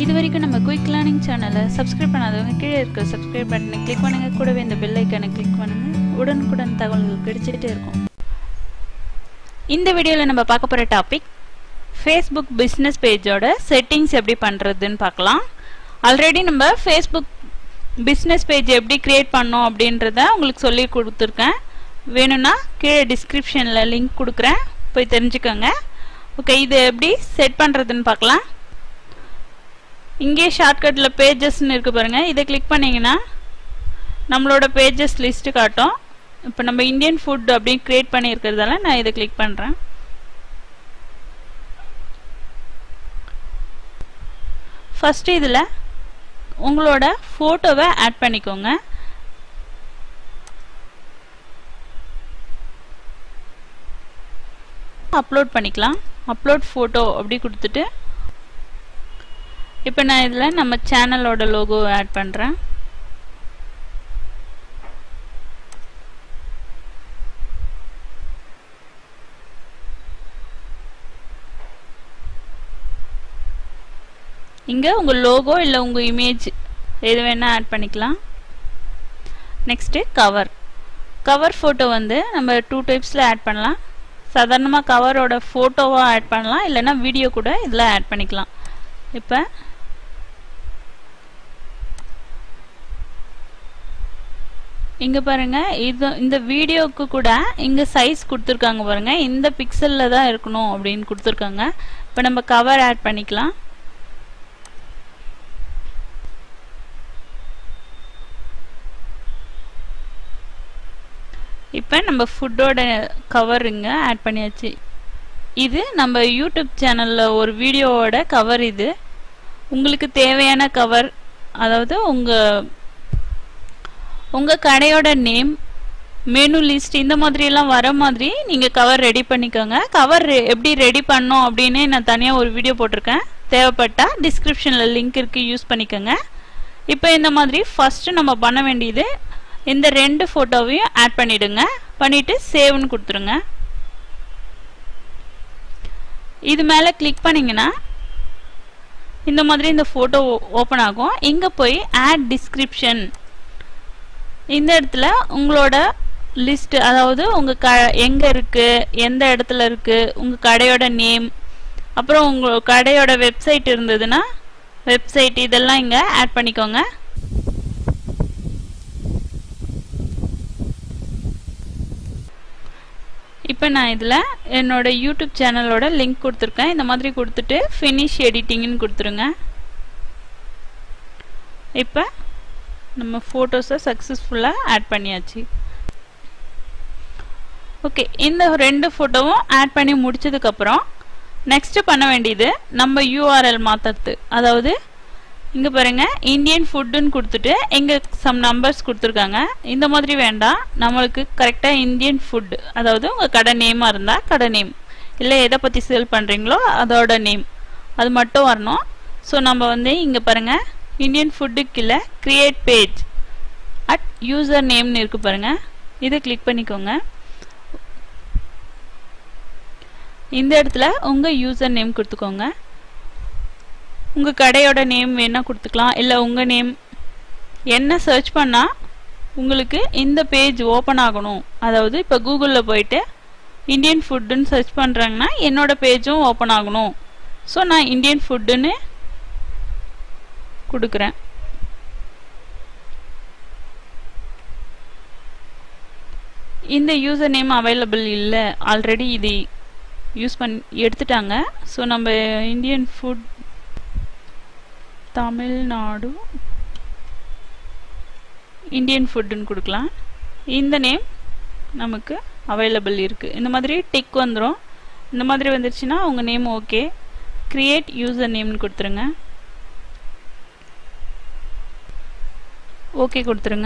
இது வரைக்கும் நம்ம குயிக் லேர்னிங் சேனலை சப்ஸ்கிரைப் பண்ணாதவங்க கீழே இருக்க சப்ஸ்கிரைப் பட்டனை கிளிக் பண்ணுங்க கூடவே இந்த பெல் ஐக்கானை கிளிக் பண்ணுங்க உடனுக்குடன் தகவல்கள் கிடைச்சிட்டே இருக்கும் இந்த வீடியோவில் நம்ம பார்க்க போகிற டாபிக் ஃபேஸ்புக் பிஸ்னஸ் பேஜோட செட்டிங்ஸ் எப்படி பண்ணுறதுன்னு பார்க்கலாம் ஆல்ரெடி நம்ம ஃபேஸ்புக் பிஸ்னஸ் பேஜ் எப்படி க்ரியேட் பண்ணோம் அப்படின்றத உங்களுக்கு சொல்லி கொடுத்துருக்கேன் வேணும்னா கீழே டிஸ்கிரிப்ஷனில் லிங்க் கொடுக்குறேன் போய் தெரிஞ்சுக்கோங்க ஓகே இது எப்படி செட் பண்ணுறதுன்னு பார்க்கலாம் இங்கே ஷார்ட்கட்டில் பேஜஸ்ன்னு இருக்குது பாருங்கள் இதை கிளிக் பண்ணிங்கன்னா நம்மளோட பேஜஸ் லிஸ்ட்டு காட்டும் இப்போ நம்ம இந்தியன் ஃபுட் அப்படி க்ரியேட் பண்ணியிருக்கிறதால நான் இதை கிளிக் பண்ணுறேன் ஃபஸ்ட்டு இதில் உங்களோட ஃபோட்டோவை ஆட் பண்ணிக்கோங்க அப்லோட் பண்ணிக்கலாம் அப்லோட் ஃபோட்டோ அப்படி கொடுத்துட்டு இப்போ நான் இதில் நம்ம சேனலோட லோகோ ஆட் பண்ணுறேன் இங்கே உங்கள் லோகோ இல்லை உங்கள் இமேஜ் எது வேணால் ஆட் பண்ணிக்கலாம் நெக்ஸ்ட்டு கவர் கவர் ஃபோட்டோ வந்து நம்ம டூ டைப்ஸில் ஆட் பண்ணலாம் சாதாரணமாக கவரோட ஃபோட்டோவாக ஆட் பண்ணலாம் இல்லைன்னா வீடியோ கூட இதில் ஆட் பண்ணிக்கலாம் இப்போ இங்கே பாருங்க இது இந்த வீடியோவுக்கு கூட இங்கே சைஸ் கொடுத்துருக்காங்க பாருங்க இந்த பிக்சலில் தான் இருக்கணும் அப்படின்னு கொடுத்துருக்காங்க இப்போ நம்ம கவர் ஆட் பண்ணிக்கலாம் இப்போ நம்ம ஃபுட்டோட கவருங்க ஆட் பண்ணியாச்சு இது நம்ம யூடியூப் சேனலில் ஒரு வீடியோவோட கவர் இது உங்களுக்கு தேவையான கவர் அதாவது உங்கள் உங்கள் கடையோட நேம் மெனு லிஸ்ட் இந்த மாதிரியெல்லாம் வர மாதிரி நீங்கள் கவர் ரெடி பண்ணிக்கோங்க கவர் எப்படி ரெடி பண்ணோம் அப்படின்னு நான் தனியாக ஒரு வீடியோ போட்டிருக்கேன் தேவைப்பட்டா டிஸ்கிரிப்ஷனில் லிங்க் இருக்குது யூஸ் பண்ணிக்கோங்க இப்போ இந்த மாதிரி ஃபஸ்ட்டு நம்ம பண்ண வேண்டியது இந்த ரெண்டு ஃபோட்டோவையும் ஆட் பண்ணிடுங்க பண்ணிவிட்டு சேவ்னு கொடுத்துருங்க இது மேலே கிளிக் பண்ணிங்கன்னா இந்த மாதிரி இந்த ஃபோட்டோ ஓப்பன் ஆகும் இங்கே போய் ஆட் டிஸ்கிரிப்ஷன் இந்த இடத்துல உங்களோட லிஸ்ட் அதாவது உங்கள் க எங்கே இருக்குது எந்த இடத்துல இருக்குது உங்கள் கடையோட நேம் அப்புறம் உங்கள் கடையோட வெப்சைட் இருந்ததுன்னா வெப்சைட் இதெல்லாம் இங்கே ஆட் பண்ணிக்கோங்க இப்போ நான் இதில் என்னோட யூடியூப் சேனலோட லிங்க் கொடுத்துருக்கேன் இந்த மாதிரி கொடுத்துட்டு ஃபினிஷ் எடிட்டிங்னு கொடுத்துருங்க இப்போ நம்ம ஃபோட்டோஸை சக்ஸஸ்ஃபுல்லாக ஆட் பண்ணியாச்சு ஓகே இந்த ரெண்டு ஃபோட்டோவும் ஆட் பண்ணி முடிச்சதுக்கப்புறம் நெக்ஸ்ட்டு பண்ண வேண்டியது நம்ம யூஆர்எல் மாற்றுறது அதாவது இங்கே பாருங்க இந்தியன் ஃபுட்டுன்னு கொடுத்துட்டு இங்கே சம் நம்பர்ஸ் கொடுத்துருக்காங்க இந்த மாதிரி வேண்டாம் நம்மளுக்கு கரெக்டாக இந்தியன் ஃபுட் அதாவது உங்கள் கடை நேமாக இருந்தால் கடை நேம் இல்லை எதை பற்றி சேல் பண்ணுறீங்களோ அதோட நேம் அது மட்டும் வரணும் ஸோ நம்ம வந்து இங்கே பாருங்கள் இந்தியன் ஃபுட்டுக்கு இல்லை க்ரியேட் பேஜ் அட் யூசர் நேம்னு இருக்கு பாருங்கள் இதை கிளிக் பண்ணிக்கோங்க இந்த இடத்துல உங்கள் யூசர் நேம் கொடுத்துக்கோங்க உங்கள் கடையோட நேம் வேணால் கொடுத்துக்கலாம் இல்லை உங்கள் நேம் என்ன சர்ச் பண்ணால் உங்களுக்கு இந்த பேஜ் ஓப்பன் ஆகணும் அதாவது இப்போ கூகுளில் போயிட்டு இந்தியன் ஃபுட்டுன்னு சர்ச் பண்ணுறாங்கன்னா என்னோட பேஜும் ஓப்பன் ஆகணும் ஸோ நான் இந்தியன் ஃபுட்டுன்னு கொடுக்குறேன் இந்த யூசர் நேம் அவைலபிள் இல்லை ஆல்ரெடி இது யூஸ் பண்ணி எடுத்துட்டாங்க ஸோ நம்ம இந்தியன் ஃபுட் தமிழ்நாடு இந்தியன் ஃபுட்டுன்னு கொடுக்கலாம் இந்த நேம் நமக்கு அவைலபிள் இருக்குது இந்த மாதிரி டிக் வந்துடும் இந்த மாதிரி வந்துருச்சுன்னா உங்கள் நேம் ஓகே க்ரியேட் யூசர் நேம்னு கொடுத்துருங்க ஓகே கொடுத்துருங்க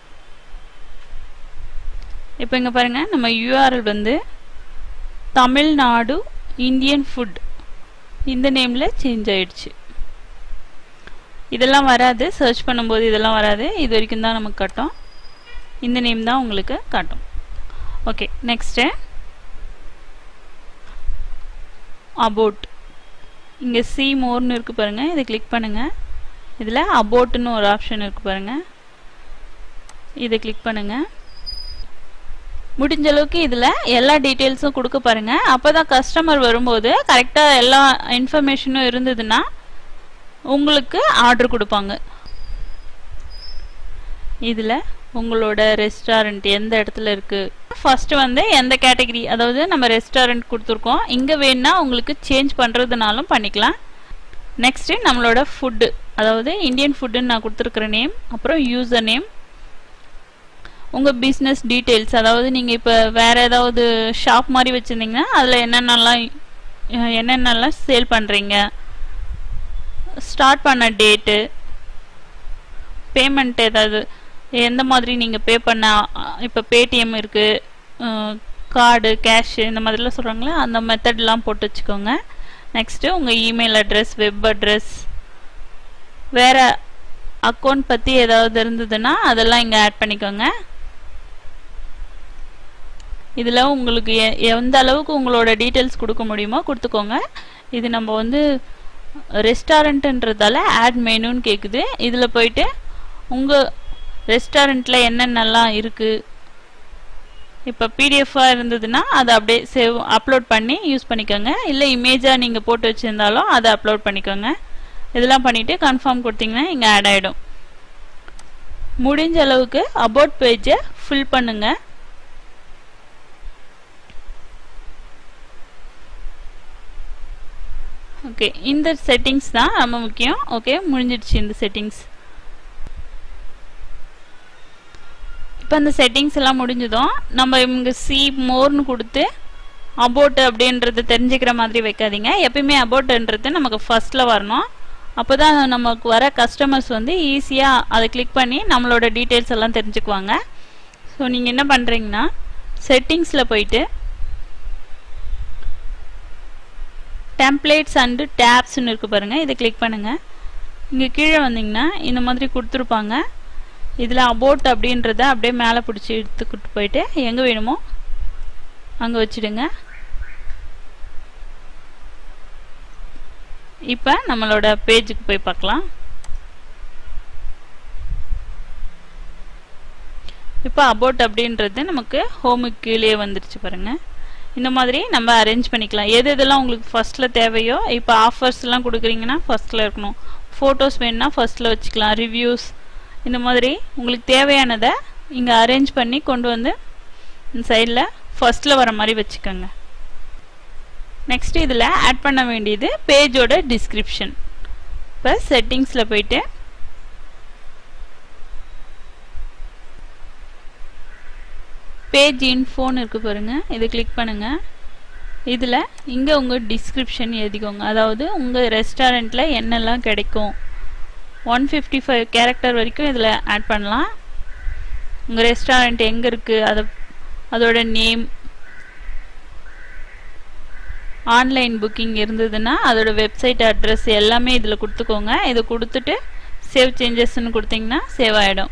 இப்போ இங்கே பாருங்கள் நம்ம யூஆர்எல் வந்து தமிழ்நாடு இந்தியன் ஃபுட் இந்த நேமில் சேஞ்ச் ஆயிடுச்சு இதெல்லாம் வராது சர்ச் பண்ணும்போது இதெல்லாம் வராது இது வரைக்கும் தான் நமக்கு காட்டும் இந்த நேம் தான் உங்களுக்கு காட்டும் ஓகே நெக்ஸ்ட்டு அபவுட் இங்கே சி மோர்னு இருக்கு பாருங்க இதை கிளிக் பண்ணுங்க இதில் அபோட்டுன்னு ஒரு ஆப்ஷன் இருக்கு பாருங்க இதை கிளிக் பண்ணுங்க முடிஞ்ச அளவுக்கு இதில் எல்லா டீட்டெயில்ஸும் கொடுக்க பாருங்க அப்போ தான் கஸ்டமர் வரும்போது கரெக்டாக எல்லா இன்ஃபர்மேஷனும் இருந்ததுன்னா உங்களுக்கு ஆர்டர் கொடுப்பாங்க இதில் உங்களோட ரெஸ்டாரண்ட் எந்த இடத்துல இருக்கு ஃபர்ஸ்ட் வந்து எந்த கேட்டகரி அதாவது நம்ம ரெஸ்டாரண்ட் கொடுத்துருக்கோம் இங்கே வேணா உங்களுக்கு சேஞ்ச் பண்ணுறதுனாலும் பண்ணிக்கலாம் நெக்ஸ்ட் நம்மளோட ஃபுட்டு அதாவது இந்தியன் ஃபுட்டுன்னு நான் கொடுத்துருக்குற நேம் அப்புறம் யூசர் நேம் உங்கள் பிஸ்னஸ் டீட்டெயில்ஸ் அதாவது நீங்கள் இப்போ வேறு ஏதாவது ஷாப் மாதிரி வச்சுருந்தீங்கன்னா அதில் என்னென்னலாம் அஹ், என்னென்னலாம் சேல் பண்ணுறீங்க ஸ்டார்ட் பண்ண டேட்டு பேமெண்ட் ஏதாவது எந்த மாதிரி நீங்கள் பே பண்ண இப்போ பேடிஎம் இருக்குது கார்டு கேஷ் இந்த மாதிரிலாம் சொல்கிறாங்களே அந்த மெத்தட்லாம் போட்டு வச்சுக்கோங்க நெக்ஸ்ட்டு உங்கள் இமெயில் அட்ரஸ் வெப் அட்ரஸ் வேறு அக்கௌண்ட் பற்றி ஏதாவது இருந்ததுன்னா அதெல்லாம் இங்கே ஆட் பண்ணிக்கோங்க இதில் உங்களுக்கு எ- எந்த அளவுக்கு உங்களோட டீட்டெயில்ஸ் கொடுக்க முடியுமோ கொடுத்துக்கோங்க இது நம்ம வந்து ரெஸ்டாரண்ட்டுன்றதால ஆட் மெனுன்னு கேட்குது இதில் போயிட்டு உங்கள் ரெஸ்டாரண்ட்டில் என்னென்னலாம் இருக்குது இப்போ பிடிஎஃபாக இருந்ததுன்னா அதை அப்படியே சேவ் அப்லோட் பண்ணி யூஸ் பண்ணிக்கோங்க இல்லை இமேஜாக நீங்கள் போட்டு வச்சுருந்தாலும் அதை அப்லோட் பண்ணிக்கோங்க இதெல்லாம் பண்ணிவிட்டு கன்ஃபார்ம் கொடுத்தீங்கன்னா இங்கே ஆட் ஆகிடும் முடிஞ்ச அளவுக்கு அபவுட் பேஜை ஃபில் பண்ணுங்க ஓகே இந்த செட்டிங்ஸ் தான் ரொம்ப முக்கியம் ஓகே முடிஞ்சிடுச்சு இந்த செட்டிங்ஸ் இப்போ இந்த செட்டிங்ஸ் எல்லாம் முடிஞ்சதும் நம்ம இங்கே சி மோர்னு கொடுத்து அபோட் அப்படின்றத தெரிஞ்சுக்கிற மாதிரி வைக்காதீங்க எப்பயுமே அபோட்ன்றது நமக்கு ஃபர்ஸ்ட்டில் வரணும் அப்போ தான் நமக்கு வர கஸ்டமர்ஸ் வந்து ஈஸியாக அதை கிளிக் பண்ணி நம்மளோட டீட்டெயில்ஸ் எல்லாம் தெரிஞ்சுக்குவாங்க ஸோ நீங்கள் என்ன பண்ணுறீங்கன்னா செட்டிங்ஸில் போயிட்டு டெம்ப்ளேட்ஸ் அண்டு டேப்ஸ்னு இருக்கு பாருங்கள் இதை கிளிக் பண்ணுங்கள் இங்கே கீழே வந்தீங்கன்னா இந்த மாதிரி கொடுத்துருப்பாங்க இதில் அபோட் அப்படின்றத அப்படியே மேலே பிடிச்சி எடுத்துக்கிட்டு போயிட்டு எங்கே வேணுமோ அங்கே வச்சிடுங்க இப்போ நம்மளோட பேஜுக்கு போய் பார்க்கலாம் இப்போ அபோட் அப்படின்றது நமக்கு ஹோமுக்கு கீழே வந்துருச்சு பாருங்க இந்த மாதிரி நம்ம அரேஞ்ச் பண்ணிக்கலாம் எது எதெல்லாம் உங்களுக்கு ஃபர்ஸ்ட்டில் தேவையோ இப்போ ஆஃபர்ஸ்லாம் கொடுக்குறீங்கன்னா ஃபர்ஸ்ட்டில் இருக்கணும் ஃபோட்டோஸ் வேணும்னா ஃபர்ஸ்ட்டில் வச்சுக்கலாம் ரிவ்யூஸ் இந்த மாதிரி உங்களுக்கு தேவையானதை இங்கே அரேஞ்ச் பண்ணி கொண்டு வந்து இந்த சைடில் ஃபர்ஸ்ட்டில் வர மாதிரி வச்சுக்கோங்க நெக்ஸ்ட் இதில் ஆட் பண்ண வேண்டியது பேஜோட டிஸ்கிரிப்ஷன் இப்போ செட்டிங்ஸில் போயிட்டு பேஜ் இன்ஃபோன்னு இருக்கு பாருங்க இதை கிளிக் பண்ணுங்க இதில் இங்கே உங்கள் டிஸ்கிரிப்ஷன் எழுதிக்கோங்க அதாவது உங்கள் ரெஸ்டாரண்ட்டில் என்னெல்லாம் கிடைக்கும் ஒன் ஃபிஃப்டி ஃபைவ் கேரக்டர் வரைக்கும் இதில் ஆட் பண்ணலாம் உங்கள் ரெஸ்டாரண்ட் எங்கே இருக்குது அதை அதோட நேம் ஆன்லைன் புக்கிங் இருந்ததுன்னா அதோட வெப்சைட் அட்ரஸ் எல்லாமே இதில் கொடுத்துக்கோங்க இதை கொடுத்துட்டு சேவ் சேஞ்சஸ்ன்னு கொடுத்தீங்கன்னா சேவ் ஆகிடும்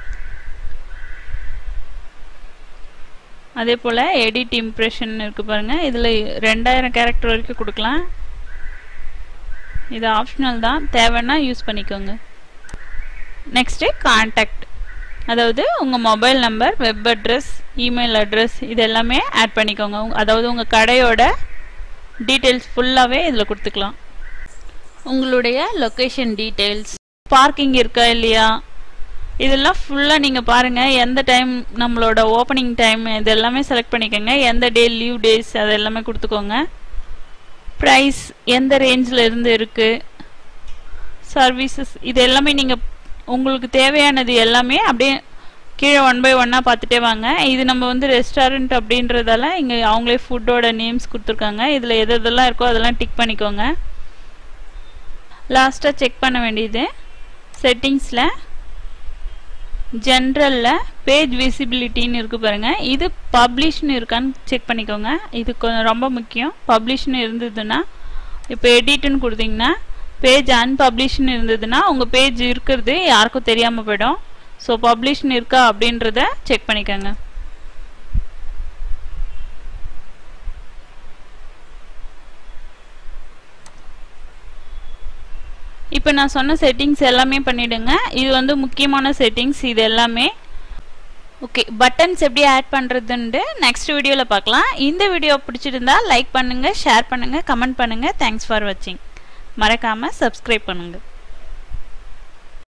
அதே போல் எடிட் இம்ப்ரெஷன் இருக்குது பாருங்கள் இதில் ரெண்டாயிரம் கேரக்டர் வரைக்கும் கொடுக்கலாம் இது ஆப்ஷனல் தான் தேவைன்னா யூஸ் பண்ணிக்கோங்க நெக்ஸ்ட்டு கான்டாக்ட் அதாவது உங்கள் mobile number web address email address இது எல்லாமே ஆட் பண்ணிக்கோங்க உங்க- அதாவது உங்கள் கடையோட டீட்டெயில்ஸ் ஃபுல்லாகவே இதில் கொடுத்துக்கலாம் உங்களுடைய லொக்கேஷன் டீட்டெயில்ஸ் பார்க்கிங் இருக்கா இல்லையா இதெல்லாம் ஃபுல்லாக நீங்கள் பாருங்கள் எந்த டைம் நம்மளோட ஓப்பனிங் டைம் இது எல்லாமே செலக்ட் பண்ணிக்கோங்க எந்த டே லீவ் டேஸ் அது எல்லாமே கொடுத்துக்கோங்க ப்ரைஸ் எந்த ரேஞ்சில் இருந்து இருக்குது சர்வீசஸ் இது எல்லாமே நீங்கள் உங்களுக்கு தேவையானது எல்லாமே அப்படியே கீழே ஒன் பை ஒன்னாக பார்த்துட்டே வாங்க இது நம்ம வந்து ரெஸ்டாரண்ட் அப்படின்றதால இங்கே அவங்களே ஃபுட்டோட நேம்ஸ் கொடுத்துருக்காங்க இதில் எது எதெல்லாம் இருக்கோ அதெல்லாம் டிக் பண்ணிக்கோங்க லாஸ்ட்டாக செக் பண்ண வேண்டியது செட்டிங்ஸில் ஜென்ரலில் பேஜ் விசிபிலிட்டின்னு இருக்கு பாருங்க இது பப்ளிஷ்னு இருக்கான்னு செக் பண்ணிக்கோங்க இது கொஞ்சம் ரொம்ப முக்கியம் பப்ளிஷ்னு இருந்ததுன்னா இப்போ எடிட்னு கொடுத்தீங்கன்னா பேஜ் அன்பப்ளிஷ்னு இருந்ததுன்னா உங்கள் பேஜ் இருக்கிறது யாருக்கும் தெரியாமல் போயிடும் ஸோ பப்ளிஷ்னு இருக்கா அப்படின்றத செக் பண்ணிக்கோங்க இப்போ நான் சொன்ன செட்டிங்ஸ் எல்லாமே பண்ணிடுங்க இது வந்து முக்கியமான செட்டிங்ஸ் இது எல்லாமே ஓகே பட்டன்ஸ் எப்படி ஆட் பண்ணுறதுன்ட்டு நெக்ஸ்ட் வீடியோவில் பார்க்கலாம் இந்த வீடியோ பிடிச்சிருந்தா லைக் பண்ணுங்கள் ஷேர் பண்ணுங்கள் கமெண்ட் பண்ணுங்கள் தேங்க்ஸ் ஃபார் வாட்சிங் மறக்காமல் சப்ஸ்கிரைப் பண்ணுங்கள்